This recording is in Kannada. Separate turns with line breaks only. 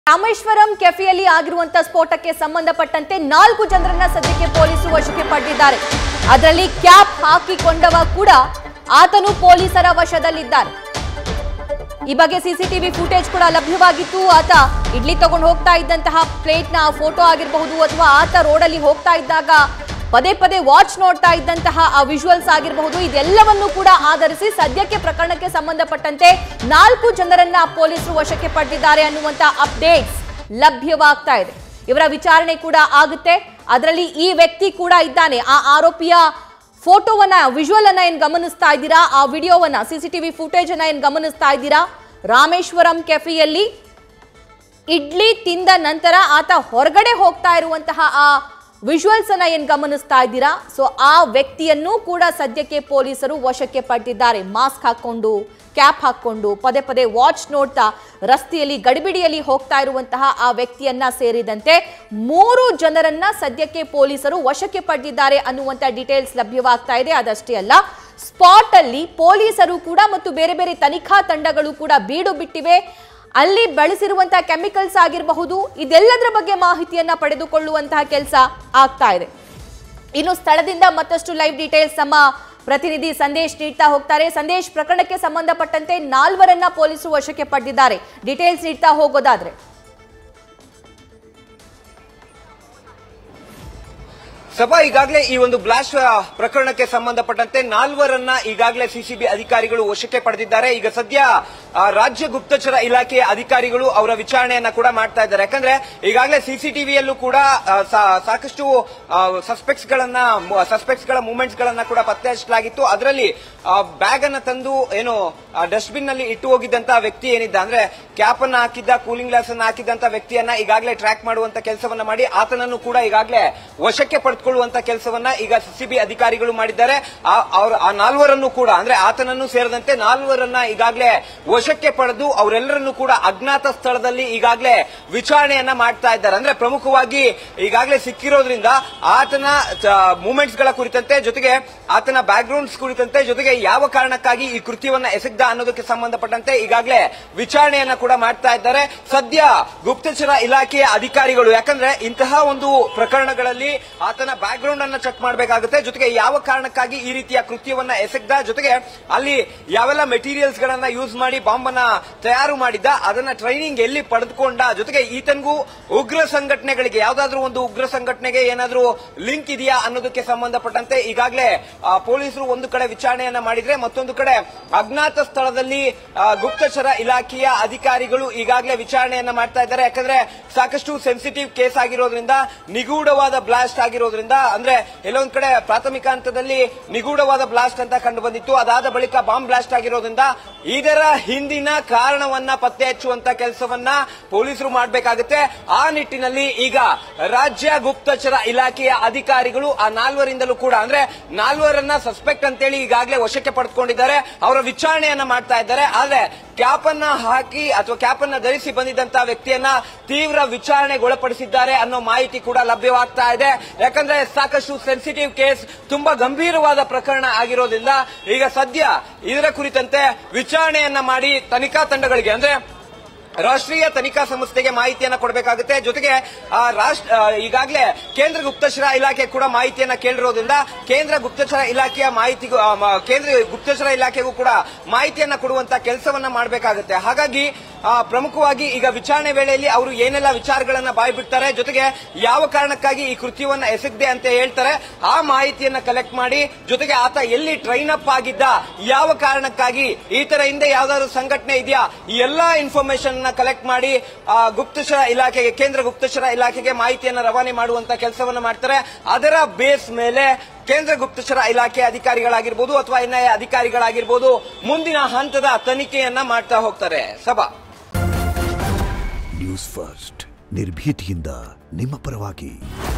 ರಾಮೇಶ್ವರಂ ಕೆಫೆಯಲ್ಲಿ ಆಗಿರುವಂತ ಸ್ಫೋಟಕ್ಕೆ ಸಂಬಂಧಪಟ್ಟಂತೆ ನಾಲ್ಕು ಜನರನ್ನ ಸದ್ಯಕ್ಕೆ ಪೊಲೀಸರು ವಶಕ್ಕೆ ಪಡೆದಿದ್ದಾರೆ ಅದರಲ್ಲಿ ಕ್ಯಾಪ್ ಹಾಕಿಕೊಂಡವ ಕೂಡ ಆತನು ಪೊಲೀಸರ ವಶದಲ್ಲಿದ್ದಾರೆ ಈ ಬಗ್ಗೆ ಸಿಸಿಟಿವಿ ಫುಟೇಜ್ ಕೂಡ ಲಭ್ಯವಾಗಿತ್ತು ಆತ ಇಡ್ಲಿ ತಗೊಂಡು ಹೋಗ್ತಾ ಇದ್ದಂತಹ ಪ್ಲೇಟ್ನ ಫೋಟೋ ಆಗಿರಬಹುದು ಅಥವಾ ಆತ ರೋಡಲ್ಲಿ ಹೋಗ್ತಾ ಇದ್ದಾಗ ಪದೇ ಪದೇ ವಾಚ್ ನೋಡ್ತಾ ಇದ್ದಂತಹ ಆ ವಿಜುವಲ್ಸ್ ಆಗಿರಬಹುದು ಇದೆಲ್ಲವನ್ನು ಕೂಡ ಆಧರಿಸಿ ಸದ್ಯಕ್ಕೆ ಪ್ರಕರಣಕ್ಕೆ ಸಂಬಂಧಪಟ್ಟಂತೆ ನಾಲ್ಕು ಜನರನ್ನ ಪೊಲೀಸರು ವಶಕ್ಕೆ ಪಡೆದಿದ್ದಾರೆ ಅನ್ನುವಂತ ಅಪ್ಡೇಟ್ಸ್ ಲಭ್ಯವಾಗ್ತಾ ಇದೆ ಇವರ ವಿಚಾರಣೆ ಕೂಡ ಆಗುತ್ತೆ ಅದರಲ್ಲಿ ಈ ವ್ಯಕ್ತಿ ಕೂಡ ಇದ್ದಾನೆ ಆ ಆರೋಪಿಯ ಫೋಟೋವನ್ನ ವಿಜುವಲ್ ಅನ್ನ ಏನ್ ಗಮನಿಸ್ತಾ ಇದ್ದೀರಾ ಆ ವಿಡಿಯೋವನ್ನ ಸಿಸಿಟಿವಿ ಫುಟೇಜ್ ಅನ್ನ ಏನ್ ಗಮನಿಸ್ತಾ ಇದ್ದೀರಾ ರಾಮೇಶ್ವರಂ ಕೆಫೆಯಲ್ಲಿ ಇಡ್ಲಿ ತಿಂದ ನಂತರ ಆತ ಹೊರಗಡೆ ಹೋಗ್ತಾ ಇರುವಂತಹ ಆ ವಿಜುವಲ್ಸ್ ಅನ್ನ ಏನ್ ಗಮನಿಸ್ತಾ ಇದ್ದೀರಾ ಸೊ ಆ ವ್ಯಕ್ತಿಯನ್ನು ಕೂಡ ಸದ್ಯಕ್ಕೆ ಪೊಲೀಸರು ವಶಕ್ಕೆ ಪಡೆದಿದ್ದಾರೆ ಮಾಸ್ಕ್ ಹಾಕೊಂಡು ಕ್ಯಾಪ್ ಹಾಕೊಂಡು ಪದೇ ಪದೇ ವಾಚ್ ನೋಡ್ತಾ ರಸ್ತೆಯಲ್ಲಿ ಗಡಿಬಿಡಿಯಲ್ಲಿ ಹೋಗ್ತಾ ಇರುವಂತಹ ಆ ವ್ಯಕ್ತಿಯನ್ನ ಸೇರಿದಂತೆ ಮೂರು ಜನರನ್ನ ಸದ್ಯಕ್ಕೆ ಪೊಲೀಸರು ವಶಕ್ಕೆ ಪಡೆದಿದ್ದಾರೆ ಅನ್ನುವಂತ ಡೀಟೇಲ್ಸ್ ಲಭ್ಯವಾಗ್ತಾ ಇದೆ ಅದಷ್ಟೇ ಅಲ್ಲ ಸ್ಪಾಟ್ ಅಲ್ಲಿ ಪೊಲೀಸರು ಕೂಡ ಮತ್ತು ಬೇರೆ ಬೇರೆ ತನಿಖಾ ತಂಡಗಳು ಕೂಡ ಬೀಡು ಬಿಟ್ಟಿವೆ ಅಲ್ಲಿ ಬಳಸಿರುವಂತಹ ಕೆಮಿಕಲ್ಸ್ ಆಗಿರಬಹುದು ಇದೆಲ್ಲದರ ಬಗ್ಗೆ ಮಾಹಿತಿಯನ್ನ ಪಡೆದುಕೊಳ್ಳುವಂತಹ ಕೆಲಸ ಆಗ್ತಾ ಇದೆ ಇನ್ನು ಸ್ಥಳದಿಂದ ಮತ್ತಷ್ಟು ಲೈವ್ ಡೀಟೇಲ್ಸ್ ನಮ್ಮ ಪ್ರತಿನಿಧಿ ಸಂದೇಶ್ ನೀಡ್ತಾ ಹೋಗ್ತಾರೆ ಸಂದೇಶ್ ಪ್ರಕರಣಕ್ಕೆ ಸಂಬಂಧಪಟ್ಟಂತೆ ನಾಲ್ವರನ್ನ ಪೊಲೀಸರು ವಶಕ್ಕೆ ಪಡೆದಿದ್ದಾರೆ ಡೀಟೇಲ್ಸ್ ನೀಡ್ತಾ ಹೋಗೋದಾದ್ರೆ
ಸಭಾ ಈಗಾಗಲೇ ಈ ಒಂದು ಬ್ಲಾಸ್ಟ್ ಪ್ರಕರಣಕ್ಕೆ ಸಂಬಂಧಪಟ್ಟಂತೆ ನಾಲ್ವರನ್ನ ಈಗಾಗಲೇ ಸಿಸಿಬಿ ಅಧಿಕಾರಿಗಳು ವಶಕ್ಕೆ ಪಡೆದಿದ್ದಾರೆ ಈಗ ಸದ್ಯ ಆ, ರಾಜ್ಯ ಗುಪ್ತಚರ ಇಲಾಖೆಯ ಅಧಿಕಾರಿಗಳು ಅವರ ವಿಚಾರಣೆಯನ್ನ ಕೂಡ ಮಾಡ್ತಾ ಇದ್ದಾರೆ ಯಾಕಂದ್ರೆ ಈಗಾಗಲೇ ಸಿಸಿಟಿವಿಯಲ್ಲೂ ಕೂಡ ಆ, ಸಾ- ಸಾಕಷ್ಟು ಸಸ್ಪೆಕ್ಟ್ಸ್ ಗಳನ್ನ ಸಸ್ಪೆಕ್ಟ್ಸ್ ಗಳ ಮೂವ್ಮೆಂಟ್ಸ್ ಗಳನ್ನ ಕೂಡ ಪತ್ತೆ ಹಚ್ಚಲಾಗಿತ್ತು ಅದರಲ್ಲಿ ಬ್ಯಾಗ್ ಅನ್ನ ತಂದು ಏನು ಡಸ್ಟ್ಬಿನ್ ನಲ್ಲಿ ಇಟ್ಟು ಹೋಗಿದ್ದಂತ ವ್ಯಕ್ತಿ ಏನಿದ್ದ ಅಂದ್ರೆ ಕ್ಯಾಪ್ ಅನ್ನ ಹಾಕಿದ್ದ ಕೂಲಿಂಗ್ ಗ್ಲಾಸ್ ಅನ್ನ ಹಾಕಿದ್ದಂತ ವ್ಯಕ್ತಿಯನ್ನ ಈಗಾಗಲೇ ಟ್ರ್ಯಾಕ್ ಮಾಡುವಂತ ಕೆಲಸವನ್ನ ಮಾಡಿ ಆತನನ್ನು ಕೂಡ ಈಗಾಗಲೇ ವಶಕ್ಕೆ ಪಡೆದುಕೊಳ್ಳುವಂತ ಕೆಲಸವನ್ನ ಈಗ ಸಿಸಿಬಿ ಅಧಿಕಾರಿಗಳು ಮಾಡಿದ್ದಾರೆ ಆ- ಅವ್ರ ಆ ನಾಲ್ವರನ್ನು ಕೂಡ ಅಂದ್ರೆ ಆತನನ್ನು ಸೇರಿದಂತೆ ನಾಲ್ವರನ್ನ ಈಗಾಗಲೇ ವಶಕ್ಕೆ ಪಡೆದು ಅವರೆಲ್ಲರನ್ನು ಕೂಡ ಅಜ್ಞಾತ ಸ್ಥಳದಲ್ಲಿ ಈಗಾಗಲೇ ವಿಚಾರಣೆಯನ್ನ ಮಾಡ್ತಾ ಇದ್ದಾರೆ ಅಂದ್ರೆ ಪ್ರಮುಖವಾಗಿ ಈಗಾಗಲೇ ಸಿಕ್ಕಿರೋದ್ರಿಂದ ಆತನ ಮೂವ್ಮೆಂಟ್ಸ್ ಗಳ ಕುರಿತಂತೆ ಜೊತೆಗೆ ಆತನ ಬ್ಯಾಕ್ ಗ್ರೌಂಡ್ಸ್ ಕುರಿತಂತೆ ಜೊತೆಗೆ ಯಾವ ಕಾರಣಕ್ಕಾಗಿ ಈ ಕೃತ್ಯವನ್ನ ಎಸಗ್ದ ಅನ್ನೋದಕ್ಕೆ ಸಂಬಂಧಪಟ್ಟಂತೆ ಈಗಾಗಲೇ ವಿಚಾರಣೆಯನ್ನ ಕೂಡ ಮಾಡ್ತಾ ಇದ್ದಾರೆ ಸದ್ಯ ಗುಪ್ತಚರ ಇಲಾಖೆಯ ಅಧಿಕಾರಿಗಳು ಯಾಕಂದ್ರೆ ಇಂತಹ ಒಂದು ಪ್ರಕರಣಗಳಲ್ಲಿ ಆತನ ಬ್ಯಾಕ್ ಗ್ರೌಂಡ್ ಅನ್ನ ಚೆಕ್ ಮಾಡಬೇಕಾಗುತ್ತೆ ಜೊತೆಗೆ ಯಾವ ಕಾರಣಕ್ಕಾಗಿ ಈ ರೀತಿಯ ಕೃತ್ಯವನ್ನ ಎಸಗ್ದ ಜೊತೆಗೆ ಅಲ್ಲಿ ಯಾವೆಲ್ಲ ಮೆಟೀರಿಯಲ್ಸ್ ಗಳನ್ನ ಯೂಸ್ ಮಾಡಿ ಬಾಂಬ್ ಅನ್ನ ತಯಾರು ಮಾಡಿದ್ದ ಅದನ್ನ ಟ್ರೈನಿಂಗ್ ಎಲ್ಲಿ ಪಡೆದುಕೊಂಡ ಜೊತೆಗೆ ಈತನಿಗೂ ಉಗ್ರ ಸಂಘಟನೆಗಳಿಗೆ ಯಾವ್ದಾದ್ರೂ ಒಂದು ಉಗ್ರ ಸಂಘಟನೆಗೆ ಏನಾದ್ರೂ ಲಿಂಕ್ ಇದೆಯಾ ಅನ್ನೋದಕ್ಕೆ ಸಂಬಂಧಪಟ್ಟಂತೆ ಈಗಾಗಲೇ ಆ, ಪೊಲೀಸರು ಒಂದು ಕಡೆ ವಿಚಾರಣೆಯನ್ನ ಮಾಡಿದ್ರೆ ಮತ್ತೊಂದು ಕಡೆ ಅಜ್ಞಾತ ಸ್ಥಳದಲ್ಲಿ ಆ, ಗುಪ್ತಚರ ಇಲಾಖೆಯ ಅಧಿಕಾರಿಗಳು ಈಗಾಗಲೇ ವಿಚಾರಣೆಯನ್ನ ಮಾಡ್ತಾ ಇದ್ದಾರೆ ಯಾಕಂದ್ರೆ ಸಾಕಷ್ಟು ಸೆನ್ಸಿಟಿವ್ ಕೇಸ್ ಆಗಿರೋದ್ರಿಂದ ನಿಗೂಢವಾದ ಬ್ಲಾಸ್ಟ್ ಆಗಿರೋದ್ರಿಂದ ಅಂದ್ರೆ ಎಲ್ಲೊಂದ್ ಕಡೆ ಪ್ರಾಥಮಿಕ ಹಂತದಲ್ಲಿ ನಿಗೂಢವಾದ ಬ್ಲಾಸ್ಟ್ ಅಂತ ಕಂಡು ಬಂದಿತ್ತು ಅದಾದ ಬಳಿಕ ಬಾಂಬ್ ಬ್ಲಾಸ್ಟ್ ಆಗಿರೋದ್ರಿಂದ ಇದರ ಹಿಂದಿನ ಕಾರಣವನ್ನ ಪತ್ತೆ ಹಚ್ಚುವಂತ ಕೆಲಸವನ್ನ ಪೊಲೀಸರು ಮಾಡಬೇಕಾಗುತ್ತೆ ಆ ನಿಟ್ಟಿನಲ್ಲಿ ಈಗ ರಾಜ್ಯ ಗುಪ್ತಚರ ಇಲಾಖೆಯ ಅಧಿಕಾರಿಗಳು ಆ ನಾಲ್ವರಿಂದಲೂ ಕೂಡ ಅಂದ್ರೆ ನಾಲ್ವರನ್ನ ಸಸ್ಪೆಕ್ಟ್ ಅಂತೇಳಿ ಈಗಾಗಲೇ ವಶಕ್ಕೆ ಪಡೆದುಕೊಂಡಿದ್ದಾರೆ ಅವರ ವಿಚಾರಣೆಯನ್ನ ಮಾಡ್ತಾ ಇದ್ದಾರೆ ಆದ್ರೆ ಕ್ಯಾಪ್ ಅನ್ನ ಹಾಕಿ ಅಥವಾ ಕ್ಯಾಪ್ ಅನ್ನ ಧರಿಸಿ ಬಂದಿದ್ದಂತ ವ್ಯಕ್ತಿಯನ್ನ ತೀವ್ರ ವಿಚಾರಣೆಗೊಳಪಡಿಸಿದ್ದಾರೆ ಅನ್ನೋ ಮಾಹಿತಿ ಕೂಡ ಲಭ್ಯವಾಗ್ತಾ ಇದೆ ಯಾಕಂದ್ರೆ ಸಾಕಷ್ಟು ಸೆನ್ಸಿಟಿವ್ ಕೇಸ್ ತುಂಬಾ ಗಂಭೀರವಾದ ಪ್ರಕರಣ ಆಗಿರೋದ್ರಿಂದ ಈಗ ಸದ್ಯ ಇದರ ಕುರಿತಂತೆ ವಿಚಾರಣೆಯನ್ನ ಮಾಡಿ ತನಿಖಾ ತಂಡಗಳಿಗೆ ಅಂದ್ರೆ ರಾಷ್ಟ್ರೀಯ ತನಿಖಾ ಸಂಸ್ಥೆಗೆ ಮಾಹಿತಿಯನ್ನ ಕೊಡಬೇಕಾಗುತ್ತೆ ಜೊತೆಗೆ ಆ, ರಾಷ್ಟ್ರ ಆ, ಈಗಾಗಲೇ ಕೇಂದ್ರ ಗುಪ್ತಚರ ಇಲಾಖೆ ಕೂಡ ಮಾಹಿತಿಯನ್ನ ಕೇಳಿರೋದ್ರಿಂದ ಕೇಂದ್ರ ಗುಪ್ತಚರ ಇಲಾಖೆಯ ಮಾಹಿತಿಗೂ ಆ, ಮ- ಕೇಂದ್ರ ಗುಪ್ತಚರ ಇಲಾಖೆಗೂ ಕೂಡ ಮಾಹಿತಿಯನ್ನ ಕೊಡುವಂತ ಕೆಲಸವನ್ನ ಮಾಡಬೇಕಾಗುತ್ತೆ ಹಾಗಾಗಿ ಆ, ಪ್ರಮುಖವಾಗಿ ಈಗ ವಿಚಾರಣೆ ವೇಳೆಯಲ್ಲಿ ಅವರು ಏನೆಲ್ಲ ವಿಚಾರಗಳನ್ನ ಬಾಯಿ ಬಿಡ್ತಾರೆ ಜೊತೆಗೆ ಯಾವ ಕಾರಣಕ್ಕಾಗಿ ಈ ಕೃತ್ಯವನ್ನ ಎಸಗದೆ ಅಂತ ಹೇಳ್ತಾರೆ ಆ ಮಾಹಿತಿಯನ್ನ ಕಲೆಕ್ಟ್ ಮಾಡಿ ಜೊತೆಗೆ ಆತ ಎಲ್ಲಿ ಟ್ರೈನ್ ಅಪ್ ಆಗಿದ್ದ ಯಾವ ಕಾರಣಕ್ಕಾಗಿ ಈ ತರ ಹಿಂದೆ ಯಾವ್ದಾದ್ರು ಸಂಘಟನೆ ಇದೆಯಾ ಈ ಎಲ್ಲಾ ಇನ್ಫಾರ್ಮೇಶನ್ ಕಲೆಕ್ಟ್ ಮಾಡಿ ಆ, ಗುಪ್ತಚರ ಇಲಾಖೆಗೆ ಕೇಂದ್ರ ಗುಪ್ತಚರ ಇಲಾಖೆಗೆ ಮಾಹಿತಿಯನ್ನ ರವಾನೆ ಮಾಡುವಂತ ಕೆಲಸವನ್ನ ಮಾಡ್ತಾರೆ ಅದರ ಬೇಸ್ ಮೇಲೆ ಕೇಂದ್ರ ಗುಪ್ತಚರ ಇಲಾಖೆ ಅಧಿಕಾರಿಗಳಾಗಿರ್ಬೋದು ಅಥವಾ ಎನ್ಐಎ ಅಧಿಕಾರಿಗಳಾಗಿರ್ಬೋದು ಮುಂದಿನ ಹಂತದ ತನಿಖೆಯನ್ನ ಮಾಡ್ತಾ ಹೋಗ್ತಾರೆ ಸಭಾ
ನ್ಯೂಸ್ ಫಸ್ಟ್ ನಿರ್ಭೀತಿಯಿಂದ ನಿಮ್ಮ ಪರವಾಗಿ